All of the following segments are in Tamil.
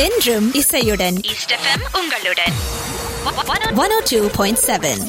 என்றும் இசையுடன் ஈஸ்ட் எஃப்எம் உங்களுடன் one o two point seven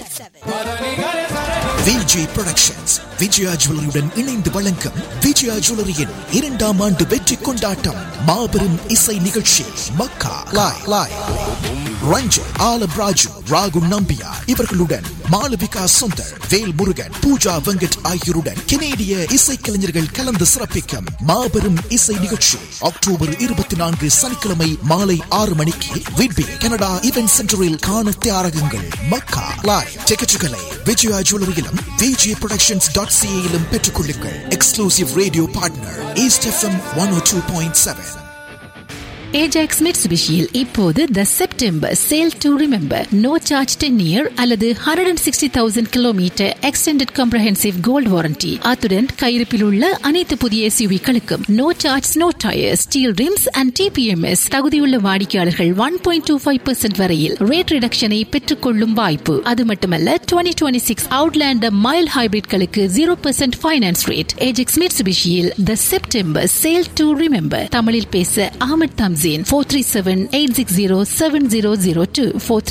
Vijay productions Vijaya ஜுவல்லரியுடன் இணைந்து வழங்கும் விஜயா ஜுவல்லரியின் இரண்டாம் ஆண்டு வெற்றி கொண்டாட்டம் மாபெரும் இசை நிகழ்ச்சி மக்கா லாய் லாய் ரஞ்சன் ஆலம் ராஜு ராகு நம்பியா இவர்களுடன் மாளவிகா சுந்தர் வேல் முருகன் பூஜா வெங்கட் ஆகியோருடன் கெனேடிய இசைக்கலைஞர்கள் கலந்து சிறப்பிக்கும் மாபெரும் இசை நிகழ்ச்சி அக்டோபர் இருபத்தி நான்கு சனிக்கிழமை மாலை ஆறு மணிக்கு விட்பி கனடா இவென்ட் சென்டரில் காண தயாராகுங்கள் மக்கா லாய் டிக்கெட்டுகளை விஜயா ஜுவல்லரியிலும் விஜய் ப்ரொடக்ஷன்ஸ் டாட் சிஏயிலும் பெற்றுக்கொள்ளுங்கள் exclusive radio partner east FM one o two point seven Ajax மிட்சுபிஷியில் இப்போது the September sale to remember no charge ten year அல்லது hundred and sixty thousand kilometre extended comprehensive gold warranty அத்துடன் கையிருப்பில் உள்ள அனைத்து புதிய எஸ்யூவிகளுக்கும் no charge no tyre steel rims and TPMS தகுதியுள்ள வாடிக்கையாளர்கள் one point two five percent வரையில் ரேட் ரிடக்ஷனை பெற்றுக்கொள்ளும் வாய்ப்பு அது மட்டுமல்ல twenty twenty six Outlander mile ஹைபிரிட்களுக்கு zero percent finance rate Ajax மிட்சுபிஷியில் the September sale to remember தமிழில் பேச அகமது தம்ஸ் Zain 437-860-7002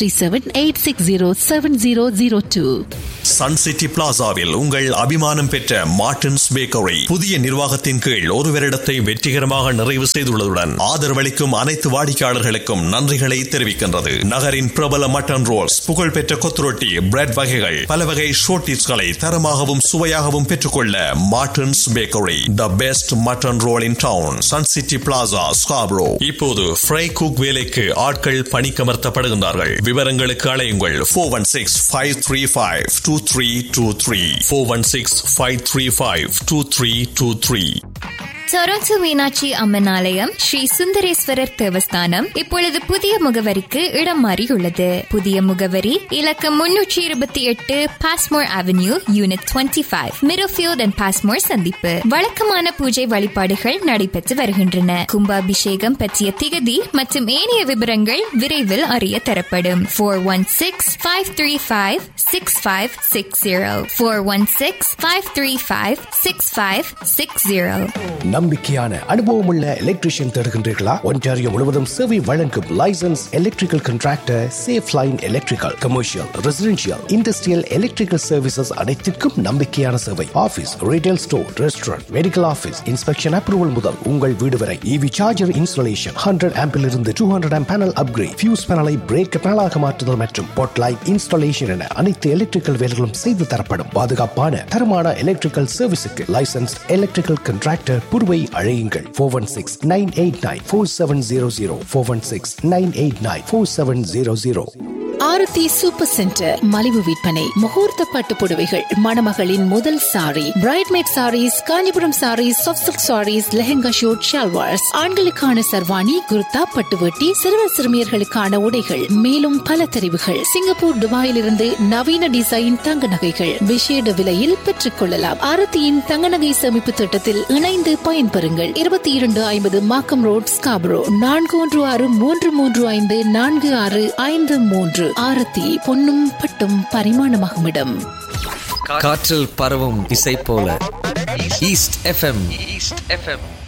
437-860-7002 சன் சிட்டி பிளாசாவில் உங்கள் அபிமானம் பெற்ற மார்டின்ஸ் பேக்கரி புதிய நிர்வாகத்தின் கீழ் ஒரு வருடத்தை வெற்றிகரமாக நிறைவு செய்துள்ளதுடன் ஆதரவளிக்கும் அனைத்து வாடிக்கையாளர்களுக்கும் நன்றிகளை தெரிவிக்கின்றது நகரின் பிரபல மட்டன் ரோல்ஸ் புகழ்பெற்ற கொத்துரொட்டி பிரெட் வகைகள் பல வகை ஷோர்டிஸ்களை தரமாகவும் சுவையாகவும் பெற்றுக்கொள்ள Martin's bakery the best mutton roll in town Sun City Plaza Scarborough இப்போது ஃப்ரை குக் வேலைக்கு ஆட்கள் பணிக்கமர்த்தப்படுகின்றார்கள் விவரங்களுக்கு அழையுங்கள் four one six five three five two three two three four one six five three five two three two three Toronto Meenakshi Amman ஆலயம் ஸ்ரீ சுந்தரேஸ்வரர் தேவஸ்தானம் இப்பொழுது புதிய முகவரிக்கு இடம் மாறியுள்ளது புதிய முகவரி இலக்கம் முன்னூற்றி இருபத்தி எட்டு Passmore avenue unit twenty five மிரோஃபியோட் அண்ட் பாஸ்மோர் சந்திப்பு வழக்கமான பூஜை வழிபாடுகள் நடைபெற்று வருகின்றன கும்பாபிஷேகம் பற்றிய திகதி மற்றும் ஏனைய விவரங்கள் விரைவில் அறிய தரப்படும் four one six five three five six five six zero four one six five three five six five six zero நம்பிக்கையான அனுபவமுள்ள எலக்ட்ரிஷியன் தேடுகின்றீர்களா ஒன்டாரியோ முழுவதும் சேவை வழங்கும் licence electrical contractor safe line electrical commercial residential industrial electrical services அனைத்திற்கும் நம்பிக்கையான சேவை office retail store restaurant medical office inspection approval முதல் உங்கள் வீடு வரை இவி சார்ஜர் இன்ஸ்டாலேஷன் ஹண்ட்ரட் ஆம்பில் இருந்து two hundred amp panel upgrade fuse பேனலை பிரேக் பேனலாக மாற்றுதல் மற்றும் பொட் லைட் இன்ஸ்டாலேஷன் என அனைத்து எலக்ட்ரிக்கல் வேலைகளும் செய்து தரப்படும் பாதுகாப்பான தரமான எலக்ட்ரிக்கல் சர்வீஸுக்கு லைசன்ஸ் எலக்ட்ரிக்கல் கண்ட்ராக்டர் புருவை அழையுங்கள் four one six nine eight nine four seven zero zero four one six nine eight nine four seven zero zero Aarthi super centre மலிவு விற்பனை முகூர்த்த பட்டு புடவைகள் மணமகளின் முதல் sari bridesmaid saris Kanchipuram saris soft silk saris lehenga suit shalwars ஆண்களுக்கான சர்வாணி குர்தா பட்டுவட்டி சிறுவர் சிறுமியர்களுக்கான உடைகள் மேலும் பல தெரிவுகள் சிங்கப்பூர் துபாயிலிருந்து நவீன டிசைன் தங்க நகைகள் விசேட விலையில் பெற்றுக் கொள்ளலாம் ஆரத்தியின் தங்க நகை சேமிப்பு திட்டத்தில் இணைந்து பயன்பெறுங்கள் இருபத்தி இரண்டு ஐம்பது மாக்கம் ரோட் ஸ்காப்ரோ நான்கு ஒன்று ஆறு மூன்று மூன்று ஐந்து நான்கு ஆறு ஐந்து மூன்று ஆரத்தி பொன்னும் பட்டும் பரிமாணமாகும் இடம் காற்றில் பரவும் இசை போல ஈஸ்ட் எஃப்எம் ஈஸ்ட் எஃப்எம்